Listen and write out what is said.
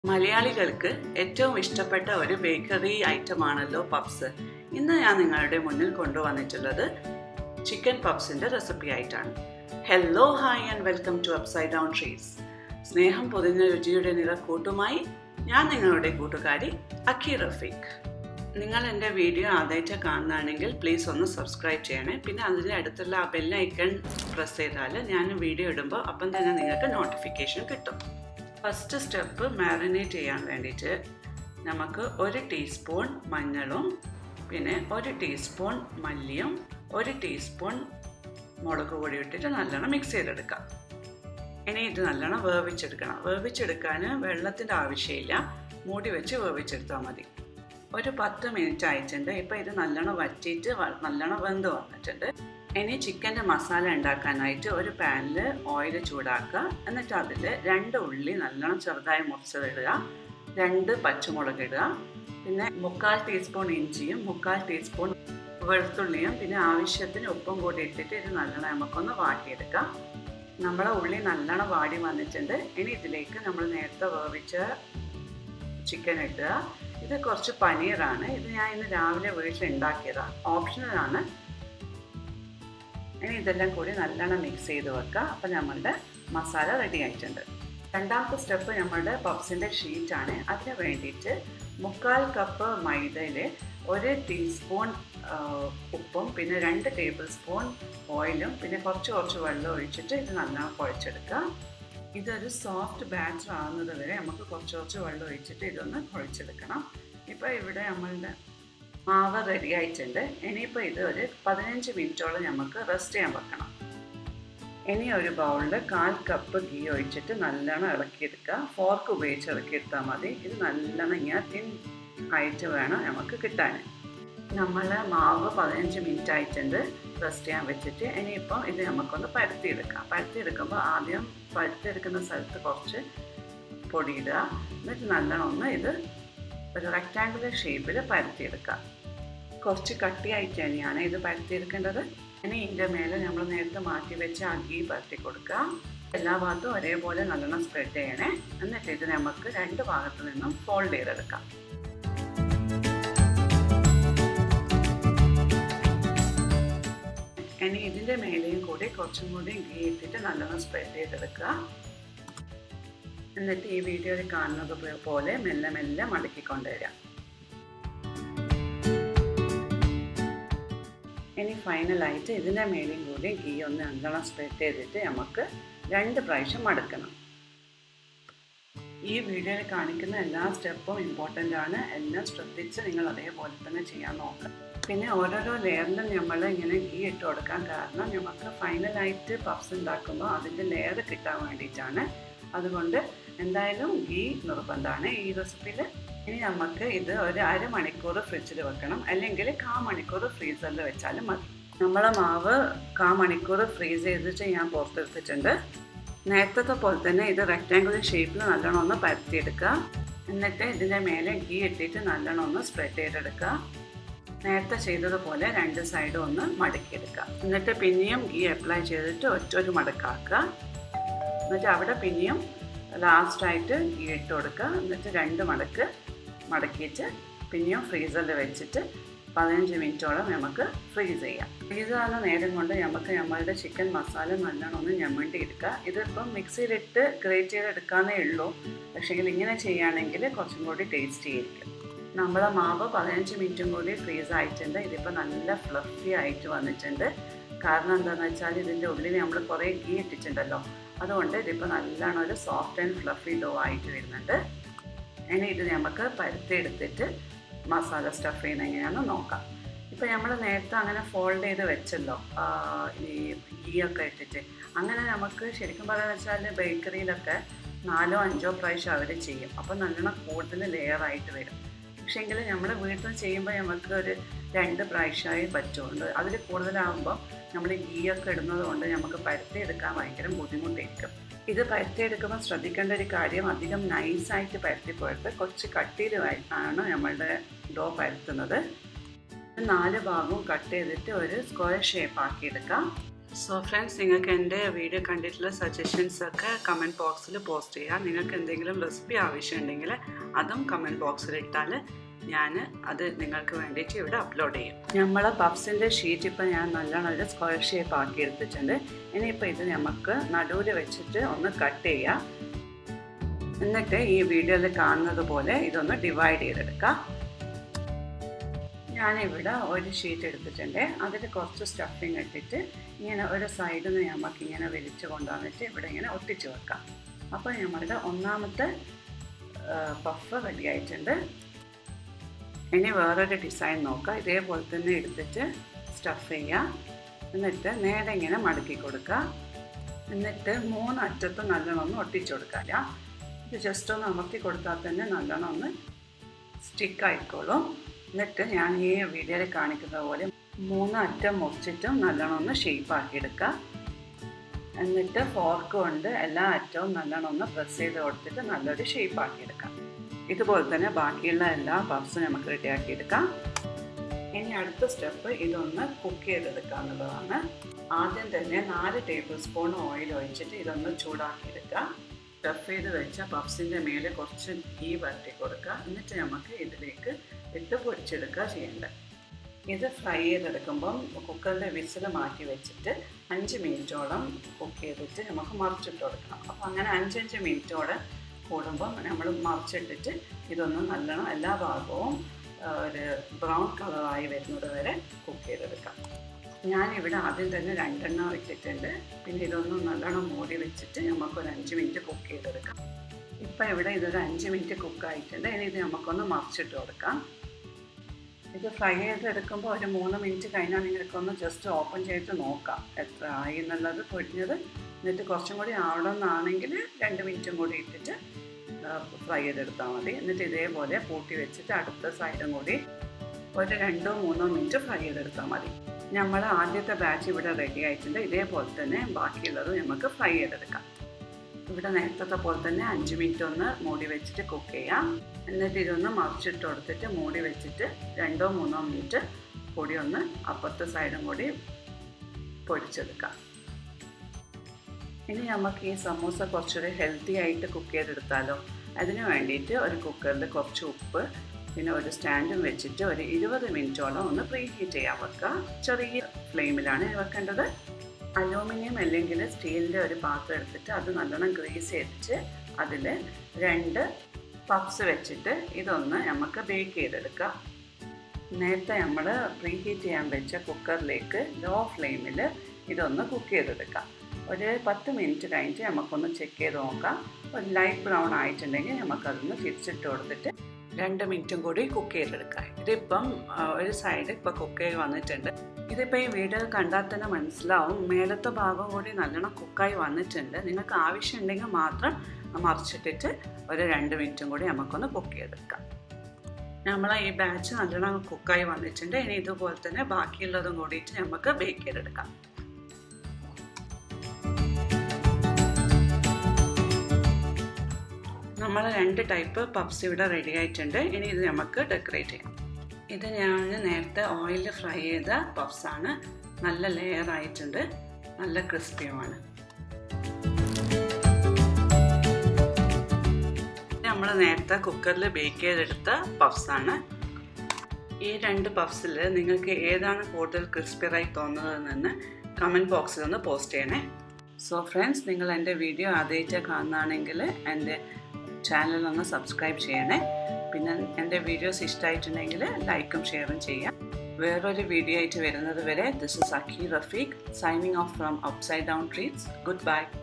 മലയാളികൾക്ക് ഏറ്റവും ഇഷ്ടപ്പെട്ട ഒരു ബേക്കറി ഐറ്റമാണല്ലോ പപ്സ് ഇന്ന് ഞാൻ നിങ്ങളുടെ മുന്നിൽ കൊണ്ടുവന്നിട്ടുള്ളത് ചിക്കൻ പപ്സിൻ്റെ റെസിപ്പി ആയിട്ടാണ് hello hi and welcome to upside down treats സ്നേഹം പൊതിഞ്ഞ രുചിയുടെ നിറക്കൂട്ടുമായി ഞാൻ നിങ്ങളുടെ കൂട്ടുകാരി അക്കി റഫീഖ് നിങ്ങൾ എൻ്റെ വീഡിയോ ആദ്യമായിട്ട് കാണുകയാണെങ്കിൽ പ്ലീസ് ഒന്ന് സബ്സ്ക്രൈബ് ചെയ്യണേ പിന്നെ അതിൻ്റെ അടുത്തുള്ള ആ ബെല്ലൈക്കൺ പ്രസ് ചെയ്താൽ ഞാൻ വീഡിയോ ഇടുമ്പോൾ അപ്പം തന്നെ നിങ്ങൾക്ക് നോട്ടിഫിക്കേഷൻ കിട്ടും ഫസ്റ്റ് സ്റ്റെപ്പ് മാറിനേറ്റ് ചെയ്യാൻ വേണ്ടിയിട്ട് നമുക്ക് ഒരു ടീസ്പൂൺ മഞ്ഞളും പിന്നെ ഒരു ടീസ്പൂൺ മല്ലിയും ഒരു ടീസ്പൂൺ മുളക് പൊടി ഇട്ടിട്ട് നല്ലോണം മിക്സ് ചെയ്തെടുക്കാം ഇനി ഇത് നല്ലോണം വേവിച്ചെടുക്കണം വേവിച്ചെടുക്കാൻ വെള്ളത്തിൻ്റെ ആവശ്യമില്ല മൂടി വെച്ച് വേവിച്ചെടുത്താൽ മതി ഒരു പത്ത് മിനിറ്റ് ആയിട്ടുണ്ട് ഇപ്പം ഇത് നല്ലോണം വറ്റിയിട്ട് നല്ലോണം വെന്ത് വന്നിട്ടുണ്ട് ഇനി ചിക്കൻ്റെ മസാല ഉണ്ടാക്കാനായിട്ട് ഒരു പാനിൽ ഓയിൽ ചൂടാക്കുക എന്നിട്ട് അതിൽ രണ്ട് ഉള്ളി നല്ലോണം ചെറുതായി മുറിച്ചതിടുക രണ്ട് പച്ചമുളക് ഇടുക പിന്നെ മുക്കാൽ ടീസ്പൂൺ ഇഞ്ചിയും മുക്കാൽ ടീസ്പൂൺ വെളുത്തുള്ളിയും പിന്നെ ആവശ്യത്തിന് ഉപ്പും കൂടി ഇട്ടിട്ട് ഇത് നല്ലോണം നമുക്കൊന്ന് വാട്ടിയെടുക്കാം നമ്മളെ ഉള്ളി നല്ലോണം വാടി വന്നിട്ടുണ്ട് ഇനി ഇതിലേക്ക് നമ്മൾ നേരത്തെ വേവിച്ച ചിക്കൻ ഇടുക ഇത് കുറച്ച് പനീറാണ് ഇത് ഞാൻ ഇന്ന് രാവിലെ വീട്ടിൽ ഉണ്ടാക്കിയതാണ് ഓപ്ഷണലാണ് ഇനി ഇതെല്ലാം കൂടി നല്ലോണം മിക്സ് ചെയ്ത് വെക്കുക അപ്പോൾ നമ്മളുടെ മസാല റെഡി ആയിട്ടുണ്ട് രണ്ടാമത്തെ സ്റ്റെപ്പ് നമ്മളുടെ പപ്സിൻ്റെ ഷീറ്റാണ് അതിന് വേണ്ടിയിട്ട് മുക്കാൽ കപ്പ് മൈദയിൽ ഒരു ടീസ്പൂൺ ഉപ്പും പിന്നെ രണ്ട് ടേബിൾ സ്പൂൺ ഓയിലും പിന്നെ കുറച്ച് കുറച്ച് വെള്ളം ഒഴിച്ചിട്ട് ഇത് നല്ലോണം കുഴച്ചെടുക്കുക ഇതൊരു സോഫ്റ്റ് ബാറ്റർ ആവുന്നത് വരെ നമുക്ക് കുറച്ച് കുറച്ച് വെള്ളം ഒഴിച്ചിട്ട് ഇതൊന്ന് കുഴച്ചെടുക്കണം ഇപ്പോൾ ഇവിടെ നമ്മളുടെ മാവ് റെഡി ആയിട്ടുണ്ട് ഇനിയിപ്പോൾ ഇത് ഒരു പതിനഞ്ച് മിനിറ്റോളം നമുക്ക് റെസ്റ്റ് ചെയ്യാൻ വെക്കണം ഇനി ഒരു ബൗളിൽ കാൽ കപ്പ് ഗീ ഒഴിച്ചിട്ട് നല്ലോണം ഇളക്കിയെടുക്കുക ഫോർക്ക് ഉപയോഗിച്ച് ഇളക്കിയെടുത്താൽ മതി ഇത് നല്ലോണം ഇങ്ങനെ തിൻ ആയിട്ട് വേണം നമുക്ക് കിട്ടാൻ നമ്മൾ മാവ് പതിനഞ്ച് മിനിറ്റ് ആയിട്ടുണ്ട് റെസ്റ്റ് ചെയ്യാൻ വെച്ചിട്ട് ഇനിയിപ്പം ഇത് നമുക്കൊന്ന് പരത്തിയെടുക്കാം പരത്തിയെടുക്കുമ്പോൾ ആദ്യം പരത്തിയെടുക്കുന്ന സ്ഥലത്ത് കുറച്ച് പൊടിയിടുക എന്നിട്ട് നല്ലോണം ഒന്ന് ഇത് ഒരു റെക്റ്റാങ്കുലർ ഷേപ്പിൽ പരത്തിയെടുക്കാം കുറച്ച് കട്ടിയായിട്ട് തന്നെയാണ് ഇത് പരത്തിയെടുക്കേണ്ടത് ഇനി ഇതിൻ്റെ മേലെ നമ്മൾ നേരത്തെ മാറ്റി വെച്ച് ആ ഗീ പരത്തി കൊടുക്കുക എല്ലാ ഭാഗത്തും ഒരേപോലെ നല്ലോണം സ്പ്രെഡ് ചെയ്യണേ എന്നിട്ട് ഇത് നമുക്ക് രണ്ട് ഭാഗത്തു നിന്നും ഫോൾഡ് ചെയ്തെടുക്കാം ഇനി ഇതിൻ്റെ മേലെയും കൂടി കുറച്ചും കൂടി ഗീ ഇട്ടിട്ട് നല്ലോണം സ്പ്രെഡ് ചെയ്തെടുക്കുക എന്നിട്ട് ഈ വീഡിയോയിൽ കാണുന്നത് പോലെ മെല്ലെ മെല്ലെ മടക്കിക്കൊണ്ടുവരാം ഇനി ഫൈനലായിട്ട് ഇതിൻ്റെ മേലെയും കൂടി ഗീ ഒന്ന് നല്ലോണം സ്പ്രെഡ് ചെയ്തിട്ട് നമുക്ക് രണ്ട് പ്രാവശ്യം മടക്കണം ഈ വീഡിയോയിൽ കാണിക്കുന്ന എല്ലാ സ്റ്റെപ്പും ഇമ്പോർട്ടൻ്റ് ആണ് എല്ലാം ശ്രദ്ധിച്ച് നിങ്ങൾ അതേപോലെ തന്നെ ചെയ്യാൻ നോക്കുക പിന്നെ ഓരോരോ ലെയറിലും നമ്മൾ ഇങ്ങനെ ഗീ ഇട്ട് കൊടുക്കാൻ കാരണം നമുക്ക് ഫൈനലായിട്ട് പഫ്സ് ഉണ്ടാക്കുമ്പോൾ അതിൻ്റെ ലെയർ കിട്ടാൻ വേണ്ടിയിട്ടാണ് അതുകൊണ്ട് എന്തായാലും ഗീ നിർബന്ധമാണ് ഈ റെസിപ്പിയിൽ ഇനി നമുക്ക് ഇത് ഒരു അരമണിക്കൂർ ഫ്രിഡ്ജിൽ വെക്കണം അല്ലെങ്കിൽ കാ മണിക്കൂർ ഫ്രീസറിൽ വെച്ചാലും മതി നമ്മളെ മാവ് കാ മണിക്കൂർ ഫ്രീസ് ചെയ്തിട്ട് ഞാൻ പുറത്തെടുത്തിട്ടുണ്ട് നേരത്തെ പോലെ തന്നെ ഇത് റെക്റ്റാങ്കുലർ ഷേപ്പിൽ നല്ലോണം ഒന്ന് പരത്തിയെടുക്കുക എന്നിട്ട് ഇതിൻ്റെ മേലെ ഗീ ഇട്ടിട്ട് നല്ലോണം ഒന്ന് സ്പ്രെഡ് ചെയ്തെടുക്കുക നേരത്തെ ചെയ്തതുപോലെ രണ്ട് സൈഡും ഒന്ന് മടക്കിയെടുക്കുക എന്നിട്ട് പിന്നെയും ഗീ അപ്ലൈ ചെയ്തിട്ട് ഒറ്റൊരു മടക്കാക്കുക എന്നിട്ട് അവിടെ പിന്നെയും ലാസ്റ്റായിട്ട് ഗീ ഇട്ട് കൊടുക്കുക എന്നിട്ട് രണ്ട് മടക്ക് മടക്കിയിട്ട് പിന്നെയും ഫ്രീസറിൽ വെച്ചിട്ട് പതിനഞ്ച് മിനിറ്റോളം നമുക്ക് ഫ്രീസ് ചെയ്യാം ഫ്രീസ് ആകുന്ന നേരം കൊണ്ട് നമുക്ക് നമ്മളുടെ ചിക്കൻ മസാല നല്ലോണം ഒന്ന് ഞമ്മണ്ടി എടുക്കുക ഇതിപ്പം മിക്സിയിലിട്ട് ഗ്രേറ്റ് ചെയ്തെടുക്കാന്നേ ഉള്ളൂ പക്ഷേങ്കിൽ ഇങ്ങനെ ചെയ്യുകയാണെങ്കിൽ കുറച്ചും കൂടി ടേസ്റ്റി ആയിരിക്കും നമ്മളെ മാവ് പതിനഞ്ച് മിനിറ്റും കൂടി ഫ്രീസ് ആയിട്ടുണ്ട് ഇതിപ്പോൾ നല്ല ഫ്ലഫി ആയിട്ട് വന്നിട്ടുണ്ട് കാരണം എന്താണെന്ന് വെച്ചാൽ ഇതിൻ്റെ ഉള്ളിൽ നമ്മൾ കുറേ ഗീ ഇട്ടിട്ടുണ്ടല്ലോ അതുകൊണ്ട് ഇതിപ്പോൾ നല്ലോണം ഒരു സോഫ്റ്റ് ആൻഡ് ഫ്ലഫി ഡോ ആയിട്ട് വരുന്നുണ്ട് ഇനി ഇത് നമുക്ക് പരുത്തിയെടുത്തിട്ട് മസാല സ്റ്റഫ് ചെയ്യുന്ന എങ്ങനെയാണെന്ന് നോക്കാം ഇപ്പോൾ നമ്മൾ നേരത്തെ അങ്ങനെ ഫോൾഡ് ചെയ്ത് വെച്ചല്ലോ ഈ ഗീ ഒക്കെ ഇട്ടിട്ട് അങ്ങനെ നമുക്ക് ശരിക്കും പറയാന്ന് വെച്ചാൽ ബേക്കറിയിലൊക്കെ നാലോ അഞ്ചോ പ്രാവശ്യം അവർ ചെയ്യും അപ്പോൾ നല്ലോണം കൂടുതൽ ലെയർ ആയിട്ട് വരും പക്ഷേങ്കിൽ നമ്മൾ വീട്ടിൽ ചെയ്യുമ്പോൾ നമുക്ക് ഒരു രണ്ട് പ്രാവശ്യമായി പറ്റുള്ളൂ അതിൽ കൂടുതലാകുമ്പോൾ നമ്മൾ ഗീ ഒക്കെ ഇടുന്നത് കൊണ്ട് നമുക്ക് പരത്തിയെടുക്കാൻ ഭയങ്കര ബുദ്ധിമുട്ടായിരിക്കും ഇത് പരത്തിയെടുക്കുമ്പോൾ ശ്രദ്ധിക്കേണ്ട ഒരു കാര്യം അധികം നൈസായിട്ട് പരത്തി പോയിട്ട് കുറച്ച് കട്ടിയിൽ ആണ് നമ്മളുടെ ഡോ പരത്തുന്നത് നാല് ഭാഗവും കട്ട് ചെയ്തിട്ട് ഒരു സ്ക്വയർ ഷേപ്പ് ആക്കി എടുക്കാം സോ ഫ്രണ്ട്സ് നിങ്ങൾക്ക് എൻ്റെ വീഡിയോ കണ്ടിട്ടുള്ള സജഷൻസ് ഒക്കെ കമൻറ്റ് ബോക്സിൽ പോസ്റ്റ് ചെയ്യാം നിങ്ങൾക്ക് എന്തെങ്കിലും റെസിപ്പി ആവശ്യമുണ്ടെങ്കിൽ അതും കമൻറ്റ് ബോക്സിൽ ഇട്ടാൽ ഞാൻ അത് നിങ്ങൾക്ക് വേണ്ടിയിട്ട് ഇവിടെ അപ്ലോഡ് ചെയ്യും നമ്മൾ പഫ്സിൻ്റെ ഷീറ്റ് ഇപ്പോൾ ഞാൻ നല്ലോണം ഒരു സ്ക്വയർ ഷേപ്പ് ആക്കി എടുത്തിട്ടുണ്ട് ഇനിയിപ്പോൾ ഇത് നമുക്ക് നടുവിൽ വെച്ചിട്ട് ഒന്ന് കട്ട് ചെയ്യാം എന്നിട്ട് ഈ വീഡിയോയിൽ കാണുന്നത് പോലെ ഇതൊന്ന് ഡിവൈഡ് ചെയ്തെടുക്കാം ഞാനിവിടെ ഒരു ഷീറ്റ് എടുത്തിട്ടുണ്ട് അതിൽ കുറച്ച് സ്റ്റഫിങ് ഇട്ടിട്ട് ഇങ്ങനെ ഒരു സൈഡിൽ നിന്ന് നമുക്ക് ഇങ്ങനെ വലിച്ചു കൊണ്ടുവന്നിട്ട് ഇവിടെ ഇങ്ങനെ ഒട്ടിച്ച് വെക്കാം അപ്പോൾ നമ്മളുടെ ഒന്നാമത്തെ പഫ് റെഡി ആയിട്ടുണ്ട് ഇനി വേറൊരു ഡിസൈൻ നോക്കാം ഇതേപോലെ തന്നെ എടുത്തിട്ട് സ്റ്റഫ് ചെയ്യാം എന്നിട്ട് നേരെ ഇങ്ങനെ മടക്കി കൊടുക്കുക എന്നിട്ട് മൂന്ന് അറ്റത്തും നല്ലോണം ഒന്ന് ഒട്ടിച്ചു കൊടുക്കാല്ല ഇത് ജസ്റ്റ് ഒന്ന് അമർത്തി കൊടുത്താൽ തന്നെ നല്ലോണം ഒന്ന് സ്റ്റിക്ക് ആയിക്കോളും എന്നിട്ട് ഞാൻ ഈ വീഡിയോയിൽ കാണിക്കുന്ന പോലെ മൂന്ന് അറ്റം മുറിച്ചിട്ടും നല്ലോണം ഒന്ന് ഷേപ്പ് ആക്കി എടുക്കുക എന്നിട്ട് ഫോർക്ക് കൊണ്ട് എല്ലാ അറ്റവും നല്ലോണം ഒന്ന് പ്രസ് ചെയ്ത് കൊടുത്തിട്ട് നല്ലൊരു ഷേപ്പ് ആക്കി എടുക്കാം ഇതുപോലെ തന്നെ ബാക്കിയുള്ള എല്ലാ പഫ്സും നമുക്ക് റെഡിയാക്കി എടുക്കാം ഇനി അടുത്ത സ്റ്റെപ്പ് ഇതൊന്ന് കുക്ക് ചെയ്തെടുക്കുക എന്നുള്ളതാണ് ആദ്യം തന്നെ നാല് ടേബിൾ സ്പൂൺ ഓയിൽ ഒഴിച്ചിട്ട് ഇതൊന്ന് ചൂടാക്കി എടുക്കുക സ്റ്റഫ് ചെയ്ത് വെച്ച പഫ്സിൻ്റെ മേലെ കുറച്ച് ഗീ വരട്ടി കൊടുക്കുക എന്നിട്ട് നമുക്ക് ഇതിലേക്ക് ഇട്ട് പൊരിച്ചെടുക്കുക ചെയ്യേണ്ടത് ഇത് ഫ്രൈ ചെയ്തെടുക്കുമ്പം കുക്കറിൻ്റെ വിസിൽ മാറ്റി വെച്ചിട്ട് അഞ്ച് മിനിറ്റോളം കുക്ക് ചെയ്തിട്ട് നമുക്ക് മറിച്ചിട്ട് കൊടുക്കണം അപ്പോൾ അങ്ങനെ അഞ്ചഞ്ച് മിനിറ്റോടെ കൂടുമ്പോൾ നമ്മൾ മറിച്ചിട്ടിട്ട് ഇതൊന്ന് നല്ലോണം എല്ലാ ഭാഗവും ഒരു ബ്രൗൺ കളറായി വരുന്നത് വരെ കുക്ക് ചെയ്തെടുക്കാം ഞാനിവിടെ ആദ്യം തന്നെ രണ്ടെണ്ണം ഇട്ടിട്ടുണ്ട് പിന്നെ ഇതൊന്നും നല്ലോണം മൂടി വെച്ചിട്ട് നമുക്കൊരു അഞ്ച് മിനിറ്റ് കുക്ക് ചെയ്തെടുക്കാം ഇപ്പം ഇവിടെ ഇതൊരു അഞ്ച് മിനിറ്റ് കുക്കായിട്ടുണ്ട് ഇനി ഇത് നമുക്കൊന്ന് മറിച്ചിട്ട് കൊടുക്കാം ഇത് ഫ്രൈ ചെയ്തെടുക്കുമ്പോൾ ഒരു മൂന്ന് മിനിറ്റ് കഴിഞ്ഞാൽ നിങ്ങൾക്കൊന്ന് ജസ്റ്റ് ഓപ്പൺ ചെയ്ത് നോക്കാം എത്ര ആയി എന്നുള്ളത് പൊരിഞ്ഞത് എന്നിട്ട് കുറച്ചും കൂടി ആവണമെന്നാണെങ്കിൽ രണ്ട് മിനിറ്റും കൂടി ഇട്ടിട്ട് ഫ്രൈ ചെയ്തെടുത്താൽ മതി എന്നിട്ട് ഇതേപോലെ പൂട്ടി വെച്ചിട്ട് അടുത്ത സൈഡും കൂടി ഒരു രണ്ടോ മൂന്നോ മിനിറ്റ് ഫ്രൈ ചെയ്തെടുത്താൽ മതി നമ്മൾ ആദ്യത്തെ ബാച്ച് ഇവിടെ റെഡി ആയിട്ടുണ്ട് ഇതേപോലെ തന്നെ ബാക്കിയുള്ളത് നമുക്ക് ഫ്രൈ ചെയ്തെടുക്കാം ഇവിടെ നേരത്തെ പോലെ തന്നെ അഞ്ച് മിനിറ്റ് ഒന്ന് മൂടി വെച്ചിട്ട് കുക്ക് ചെയ്യാം എന്നിട്ട് ഇതൊന്ന് മറിച്ചിട്ട് കൊടുത്തിട്ട് മൂടി വെച്ചിട്ട് രണ്ടോ മൂന്നോ മിനിറ്റ് കൂടി ഒന്ന് അപ്പുറത്തെ സൈഡും കൂടി പൊരിച്ചെടുക്കാം ഇനി നമുക്ക് ഈ സമൂസ കുറച്ചുകൂടി ഹെൽത്തി ആയിട്ട് കുക്ക് ചെയ്തെടുത്താലോ അതിന് വേണ്ടിയിട്ട് ഒരു കുക്കറിൽ കുറച്ച് ഉപ്പ് പിന്നെ ഒരു സ്റ്റാൻഡും വെച്ചിട്ട് ഒരു ഇരുപത് മിനിറ്റോളം ഒന്ന് പ്രീ ഹീറ്റ് ചെയ്യാൻ വെക്കുക ചെറിയ ഫ്ലെയിമിലാണ് വെക്കേണ്ടത് അലൂമിനിയം അല്ലെങ്കിൽ സ്റ്റീലിൻ്റെ ഒരു പാത്രം എടുത്തിട്ട് അത് നല്ലോണം ഗ്രീസ് ചെയ്തിട്ട് അതിൽ രണ്ട് പപ്സ് വെച്ചിട്ട് ഇതൊന്ന് നമുക്ക് ബേക്ക് ചെയ്തെടുക്കാം നേരത്തെ നമ്മൾ പ്രീ ഹീറ്റ് ചെയ്യാൻ വെച്ച കുക്കറിലേക്ക് ലോ ഫ്ലെയിമിൽ ഇതൊന്ന് കുക്ക് ചെയ്തെടുക്കാം ഒരു പത്ത് മിനിറ്റ് കഴിഞ്ഞിട്ട് നമുക്കൊന്ന് ചെക്ക് ചെയ്ത് നോക്കാം ഒരു ലൈറ്റ് ബ്രൗൺ ആയിട്ടുണ്ടെങ്കിൽ നമുക്കതൊന്ന് തിരിച്ചിട്ട് കൊടുത്തിട്ട് രണ്ട് മിനിറ്റും കൂടി കുക്ക് ചെയ്തെടുക്കാം ഇതിപ്പം ഒരു സൈഡ് ഇപ്പോൾ കുക്ക് ചെയ്ത് വന്നിട്ടുണ്ട് ഇതിപ്പോൾ ഈ വീഡിയോ കണ്ടാൽ തന്നെ മനസ്സിലാവും മേലത്തെ ഭാഗം കൂടി നല്ലോണം കുക്കായി വന്നിട്ടുണ്ട് നിങ്ങൾക്ക് ആവശ്യമുണ്ടെങ്കിൽ മാത്രം മറിച്ചിട്ടിട്ട് ഒരു രണ്ട് മിനിറ്റും കൂടി നമുക്കൊന്ന് കുക്ക് ചെയ്തെടുക്കാം നമ്മൾ ഈ ബാച്ച് നല്ലോണം കുക്കായി വന്നിട്ടുണ്ട് ഇനി ഇതുപോലെ തന്നെ ബാക്കിയുള്ളതും കൂടിയിട്ട് നമുക്ക് ബേക്ക് ചെയ്തെടുക്കാം നമ്മൾ രണ്ട് ടൈപ്പ് പപ്സ് ഇവിടെ റെഡി ആയിട്ടുണ്ട് ഇനി ഇത് നമുക്ക് ഡെക്കറേറ്റ് ചെയ്യാം ഇത് ഞാൻ നേരത്തെ ഓയിലിൽ ഫ്രൈ ചെയ്ത പഫ്സാണ് നല്ല ലെയർ ആയിട്ടുണ്ട് നല്ല ക്രിസ്പിയുമാണ് നമ്മൾ നേരത്തെ കുക്കറിൽ ബേക്ക് ചെയ്തെടുത്ത പഫ്സാണ് ഈ രണ്ട് പഫ്സിൽ നിങ്ങൾക്ക് ഏതാണ് കൂടുതൽ ക്രിസ്പിയായി തോന്നുന്നതെന്ന് കമൻറ്റ് ബോക്സിൽ ഒന്ന് പോസ്റ്റ് ചെയ്യണേ സോ ഫ്രണ്ട്സ് നിങ്ങൾ എൻ്റെ വീഡിയോ ആദ്യമായിട്ട് കാണുന്നതാണെങ്കിൽ എൻ്റെ ചാനൽ ഒന്ന് സബ്സ്ക്രൈബ് ചെയ്യണേ പിന്നെ എൻ്റെ വീഡിയോസ് ഇഷ്ടമായിട്ടുണ്ടെങ്കിൽ ലൈക്കും ഷെയറും ചെയ്യാം വേറൊരു വീഡിയോ ആയിട്ട് വരുന്നത് വരെ this is Akhi Rafiq signing off from upside down treats good by